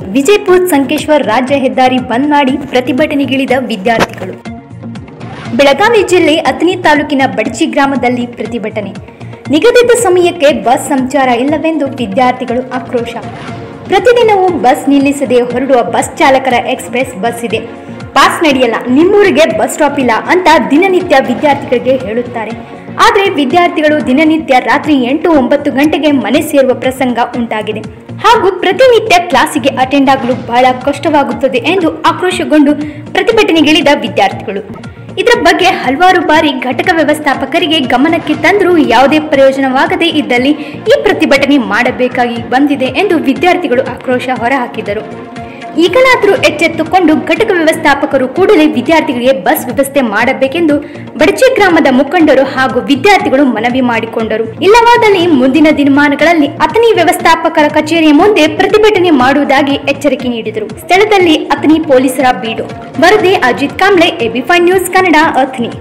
ವಿಜಯಪುರ ಸಂಕೇಶ್ವರ್ ರಾಜ್ಯ ಹೆದ್ದಾರಿ ಬಂದ್ ಮಾಡಿ ಪ್ರತಿಭಟನೆಗಿಳಿದ ವಿದ್ಯಾರ್ಥಿಗಳು ಬೆಳಗಾವಿ ಜಿಲ್ಲೆ ಅತನಿ ತಾಲೂಕಿನ ಬಡಚಿ ಗ್ರಾಮದಲ್ಲಿ ಪ್ರತಿಭಟನೆ ನಿಗದಿತ ಸಮಯಕ್ಕೆ ಬಸ್ ಸಂಚಾರ ಇಲ್ಲವೆಂದು ವಿದ್ಯಾರ್ಥಿಗಳು ಆಕ್ರೋಶ ಪ್ರತಿದಿನವೂ ಬಸ್ ನಿಲ್ಲಿಸದೆ ಹೊರಡುವ ಬಸ್ ಚಾಲಕರ ಎಕ್ಸ್ಪ್ರೆಸ್ ಬಸ್ ಇದೆ ಪಾಸ್ ನಡೆಯಲ್ಲ ನಿಮ್ಮೂರಿಗೆ ಬಸ್ ಸ್ಟಾಪ್ ಇಲ್ಲ ಅಂತ ದಿನನಿತ್ಯ ವಿದ್ಯಾರ್ಥಿಗಳಿಗೆ ಹೇಳುತ್ತಾರೆ ಆದರೆ ವಿದ್ಯಾರ್ಥಿಗಳು ದಿನನಿತ್ಯ ರಾತ್ರಿ ಎಂಟು ಒಂಬತ್ತು ಗಂಟೆಗೆ ಮನೆ ಸೇರುವ ಪ್ರಸಂಗ ಉಂಟಾಗಿದೆ ಹಾಗೂ ಪ್ರತಿನಿತ್ಯ ಕ್ಲಾಸಿಗೆ ಅಟೆಂಡ್ ಆಗಲು ಬಹಳ ಕಷ್ಟವಾಗುತ್ತದೆ ಎಂದು ಆಕ್ರೋಶಗೊಂಡು ಪ್ರತಿಭಟನೆಗಿಳಿದ ವಿದ್ಯಾರ್ಥಿಗಳು ಇದರ ಬಗ್ಗೆ ಹಲವಾರು ಬಾರಿ ಘಟಕ ವ್ಯವಸ್ಥಾಪಕರಿಗೆ ಗಮನಕ್ಕೆ ತಂದರೂ ಯಾವುದೇ ಪ್ರಯೋಜನವಾಗದೇ ಇದ್ದಲ್ಲಿ ಈ ಪ್ರತಿಭಟನೆ ಮಾಡಬೇಕಾಗಿ ಬಂದಿದೆ ಎಂದು ವಿದ್ಯಾರ್ಥಿಗಳು ಆಕ್ರೋಶ ಹೊರಹಾಕಿದರು ಈಗಲಾದರೂ ಎಚ್ಚೆತ್ತುಕೊಂಡು ಘಟಕ ವ್ಯವಸ್ಥಾಪಕರು ಕೂಡಲೇ ವಿದ್ಯಾರ್ಥಿಗಳಿಗೆ ಬಸ್ ವ್ಯವಸ್ಥೆ ಮಾಡಬೇಕೆಂದು ಬಡಚಿ ಗ್ರಾಮದ ಮುಖಂಡರು ಹಾಗೂ ವಿದ್ಯಾರ್ಥಿಗಳು ಮನವಿ ಮಾಡಿಕೊಂಡರು ಇಲ್ಲವಾದಲ್ಲಿ ಮುಂದಿನ ದಿನಮಾನಗಳಲ್ಲಿ ಅತನಿ ವ್ಯವಸ್ಥಾಪಕರ ಕಚೇರಿಯ ಮುಂದೆ ಪ್ರತಿಭಟನೆ ಮಾಡುವುದಾಗಿ ಎಚ್ಚರಿಕೆ ನೀಡಿದರು ಸ್ಥಳದಲ್ಲಿ ಅತನಿ ಪೊಲೀಸರ ಬೀಡು ವರದಿ Ajit Kamble AB five news Kannada Athani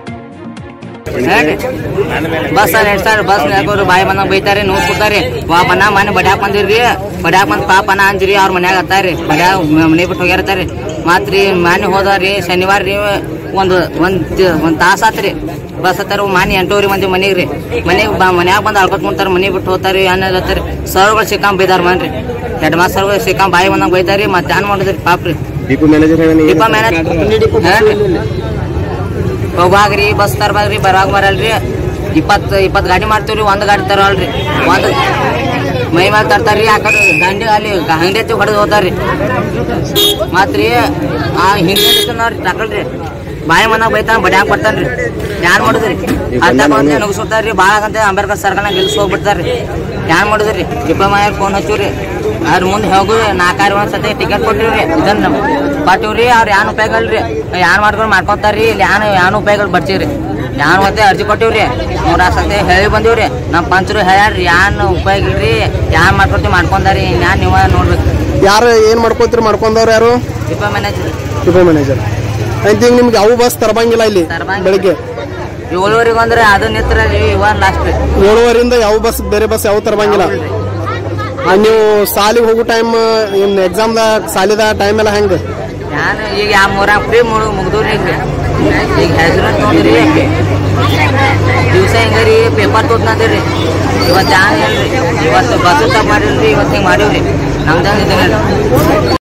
bus sir ಎರಡ್ ಸಾವಿರ ಬಸ್ ಹಾಕೋರು ಬಾಯಿ ಬಂದಂಗ ಬೈತಾರಿ ನೋಸ್ ಕೊಡ್ತಾರಿ ಪಾಪನ ಮನೆ ಬಡ್ಯಾಕ್ ಬಂದಿರ್ರಿ ಬಡ್ಯಾಕ್ ಬಂದ್ ಪಾಪನ ಅಂಜ್ರಿ ಅವ್ರ ಮನ್ಯಾಗ ಹತ್ತಾರಿ ಬಡ್ಯಾ ಮನೆ ಬಿಟ್ಟು ಹೋಗ್ಯಾರತಾರಿ ಮಾತ್ರಿ ಮನೆ ಹೋದಾರಿ ಶನಿವಾರ ರೀ ಒಂದು ಒಂದ್ ಒಂದ್ ತಾಸ ಆತ್ರಿ ಬಸ್ ಹತ್ತಾರ ಮಾನಿ ಎಂಟೂವರೆ ಮಂದಿ ಮನೆಗೆ ರೀ ಮನೆಗೆ ಮನ್ಯಾಗ ಬಂದು ಅಳ್ಕೊತ್ ಕುಂತಾರ ಮನೆ ಬಿಟ್ಟು ಹೋಗ್ತಾರಿ ಅನ್ನಲತ್ತಾರಿ ಸರ್ಗಳು ಸಿಕ್ಕಾಂ ಬೈದಾರ ಮನ್ರಿ ಹೆಡ್ ಮಾಸ್ತರ್ಗಳು ಸಿಕ್ಕಾಂ ಬಾಯಿ ಬಂದಂಗ ಬೈತಾರಿ ಮತ್ತೆ ಏನ್ ಮಾಡಿದ್ರಿ ಪಾಪ್ರಿ ಡಿಪೋ ಮ್ಯಾನೇಜರ್ ಹೇಳ ಡಿಪ ಮ್ಯಾನೇಜ್ ಹೇಳ್ರಿ ಹೋಗ್ರಿ ಬಸ್ ತರ್ಬಾಗ್ರಿ ಬರಾಗ ಬರಲ್ರಿ ಇಪ್ಪತ್ ಇಪ್ಪತ್ ಗಾಡಿ ಮಾಡ್ತೀವ್ರಿ ಒಂದ್ ಗಾಡಿ ತರಲ್ರಿ ಒಂದ್ ಮೈ ಮೇಲೆ ತರ್ತಾರ್ರಿ ಆ ಕಡೆ ದಂಡಿ ಅಲ್ಲಿ ಹಂಡಿ ಹತ್ತಿ ಹೊಡೆದು ಹೋಗ್ತಾರ್ರಿ ಮತ್ರಿ ಆ ಹಿಂದೆ ನೋಡ್ರಿ ತಕಳ್ರಿ ಬಾಯಿ ಮನಾಗ ಬೈತಾನ ಬಡ್ಯಾಕ ಬರ್ತಾನ್ರಿ ಯಾನ್ ಮಾಡುದ್ರಿ ಅರ್ಧ ಬಂದ್ರೆ ನುಗ್ಸೋತಾರ್ರಿ ಭಾಳ ಆಗಂತ ಅಂಬೇಡ್ಕರ್ ಸರ್ಕಲ್ನ ಗೆಲ್ಸ್ ಹೋಗ್ಬಿಡ್ತಾರ್ರಿ ಯಾನ್ ಮಾಡುದ್ರಿ ಡಿಪ ಮಾಯರ್ ಫೋನ್ ಹಚ್ಚಿವ್ರಿ ಅದ್ರ ಮುಂದೆ ಹೋಗು ನಾಲ್ಕಾರು ಒಂದ್ ಸತಿ ಟಿಕೆಟ್ ಕೊಟ್ಟಿವ್ರಿ ಇದನ್ನ ಕೊಟ್ಟಿವ್ರಿ ಅವ್ರ ಯಾನ್ ಉಪಯೋಗ ಅಲ್ರಿ ಯಾನ್ ಮಾಡ್ಕೊಂಡು ಮಾಡ್ಕೊಂತಾರ್ರಿ ಇಲ್ಲಿ ಯಾನ್ ಯಾನ್ ಉಪಯೋಗ ಬರ್ತೀವ್ರಿ ಯಾನ್ ಮತ್ತೆ ಅರ್ಜಿ ಕೊಟ್ಟಿವ್ರಿ ಮೂರ ಸತಿ ಹೇಳಿ ಬಂದಿವ್ರಿ ನಮ್ ಪಂಚರು ಹೇಳ್ಯಾರ್ರಿ ಯಾನ್ ಉಪಯೋಗ ಇಲ್ರಿ ಯಾನ್ ಮಾಡ್ಕೊತೀವಿ ಮಾಡ್ಕೊಂತಾರಿ ಯಾನ್ ನೀವ ನೋಡ್ಬೇಕು ಯಾರು ಏನ್ ಮಾಡ್ಕೋತೀರಿ ಮಾಡ್ಕೊಂಡವ್ರು ಯಾರು ಡಿಪ ಮ್ಯಾನೇಜರ್ ಡಿಪೋ ಮ್ಯಾನೇಜರ್ ಅಂತ ಈಗ ನಿಮ್ಗೆ ಯಾವ ಬಸ್ ತರಬಂಗಿಲ್ಲ ಇಲ್ಲಿ ತರ್ಬಂಗಿಲ್ಲ. ಬೆಳಿಗ್ಗೆ ಏಳುವರೆಗೆ ಅಂದ್ರೆ ಅದು ನಿತ್ರ ಇವನ್ ಲಾಸ್ಟ್ ರೀ ಏಳುವರೆಯಿಂದ ಯಾವ ಬಸ್ ಬೇರೆ ಬಸ್ ಯಾವ ತರಬಂಗಿಲ್ಲ ಆ, ನೀವು ಸಾಲಿಗೆ ಹೋಗೋ ಟೈಮ್ ಎಕ್ಸಾಮ್ ಸಾಲಿದ ಟೈಮ್ ಎಲ್ಲ ಹೆಂಗ ನಾನು ಈಗ ಯಾವ ಮೂರಾಗ ಫ್ರೀ ಮುಳು ಮುಗ್ದೂರಿ ಈಗ ಈಗ ಹೆಸರು ನೋಡ್ರಿ ದಿವಸ ಹೆಂಗರಿ ಪೇಪರ್ ತೋತ್ನದಿರಿ ಇವತ್ತು ಯಾನ್ ಹೇಳ್ರಿ ಇವತ್ತು ಬಸ್ ತಪ್ಪ ಮಾಡಿಲ್ರಿ ಇವತ್ತು ಹಿಂಗೆ ಮಾಡೀವ್ರಿ ನಮ್ದಂಗೆ ಇದೇನೆ